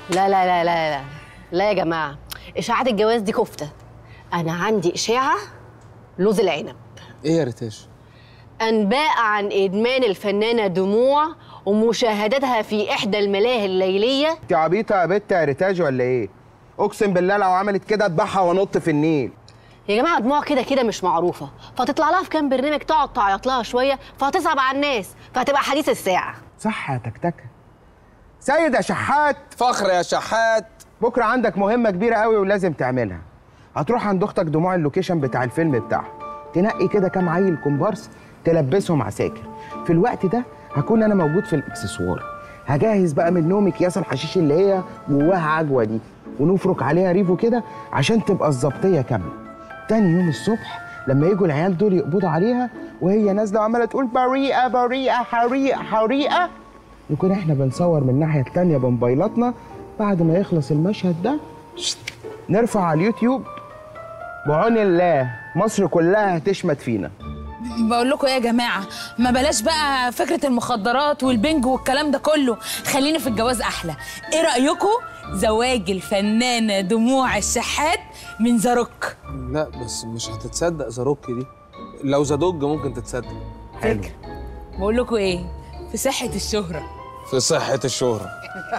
لا لا لا لا لا لا يا جماعه اشاعات الجواز دي كفته انا عندي اشاعه لوز العنب ايه يا ريتاش انباء عن ادمان الفنانه دموع ومشاهدتها في احدى الملاهي الليليه انت عبيطه يا بت يا ريتاج ولا ايه اقسم بالله لو عملت كده اذبحها وانط في النيل يا جماعه دموع كده كده مش معروفه فتطلع لها في كام برنامج تقعد تعيط لها شويه فهتصعب على الناس فهتبقى حديث الساعه صح يا تكتكه سيد يا شحات فخر يا شحات بكره عندك مهمه كبيره قوي ولازم تعملها هتروح عند اختك دموع اللوكيشن بتاع الفيلم بتاعها تنقي كده كام عيل كومبارس تلبسهم عساكر في الوقت ده هكون انا موجود في الاكسسوار هجهز بقى من نوم اكياس الحشيش اللي هي جواها عجوه دي ونفرك عليها ريفو كده عشان تبقى الظبطيه كامله تاني يوم الصبح لما يجوا العيال دول يقبضوا عليها وهي نازله وعماله تقول بريئه بريئه حريقه حريقه نكون احنا بنصور من الناحيه التانيه بموبايلاتنا بعد ما يخلص المشهد ده نرفع على اليوتيوب بعون الله مصر كلها هتشمت فينا بقول لكم ايه يا جماعه ما بلاش بقى فكره المخدرات والبنج والكلام ده كله خلينا في الجواز احلى ايه رايكم زواج الفنانه دموع الشحات من زاروك لا بس مش هتتصدق زاروك دي لو زادوج ممكن تتصدق فكره بقول لكم ايه في صحه الشهره في صحة الشهرة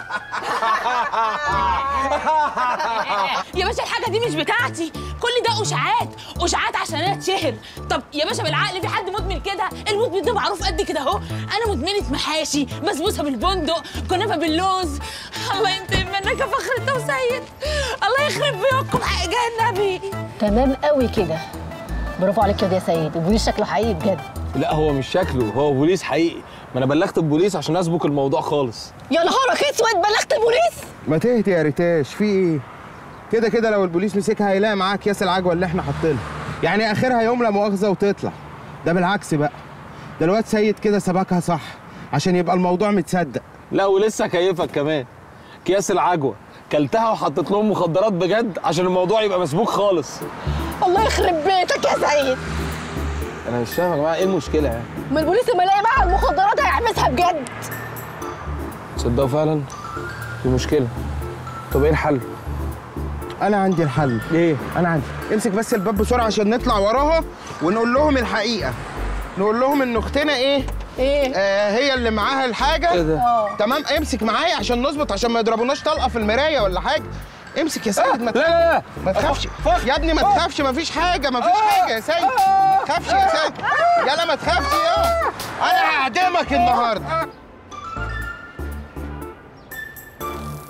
يا باشا الحاجه دي مش بتاعتي كل ده اشاعات اشاعات عشان انا اتشهر طب يا باشا بالعقل في حد مدمن كده المدمن ده معروف قد كده اهو انا مدمنه محاشي بسبوسه بالبندق كنافه باللوز الله ينتقم منك يا فخر انت وسيد الله يخرب بيوتكم حق النبي تمام قوي كده برافو عليك يا سيد البوليس شكله حقيقي بجد لا هو مش شكله هو بوليس حقيقي ما انا بلغت البوليس عشان اسبق الموضوع خالص يا نهارك اسود بلغت البوليس ما تهدي يا ريتاش في ايه كده كده لو البوليس مسكها هيلاقي معاها اكياس العجوه اللي احنا حاطينها يعني اخرها يوم لا مؤاخذه وتطلع ده بالعكس بقى ده الواد سيد كده سبكها صح عشان يبقى الموضوع متصدق لا ولسه كيفك كمان اكياس العجوه كلتها وحطيت لهم مخدرات بجد عشان الموضوع يبقى مسبوك خالص الله يخرب بيتك يا سيد انا مش فاهم يا جماعه ايه المشكله يعني ما البوليس لما يلاقي معاها المخدرات هيحبسها بجد تصدقوا فعلا في مشكله طب ايه الحل انا عندي الحل ايه انا عندي امسك بس الباب بسرعه عشان نطلع وراها ونقول لهم الحقيقه نقول لهم ان اختنا ايه ايه آه هي اللي معاها الحاجه ايه ده تمام امسك معايا عشان نظبط عشان ما يضربوناش طلقه في المرايه ولا حاجه امسك يا سيد ما لا لا لا ما تخافش يا ابني ما تخافش ما فيش حاجه ما فيش حاجه يا سيد ما تخافش يا سيد يلا ما تخافش يا انا هعدمك النهارده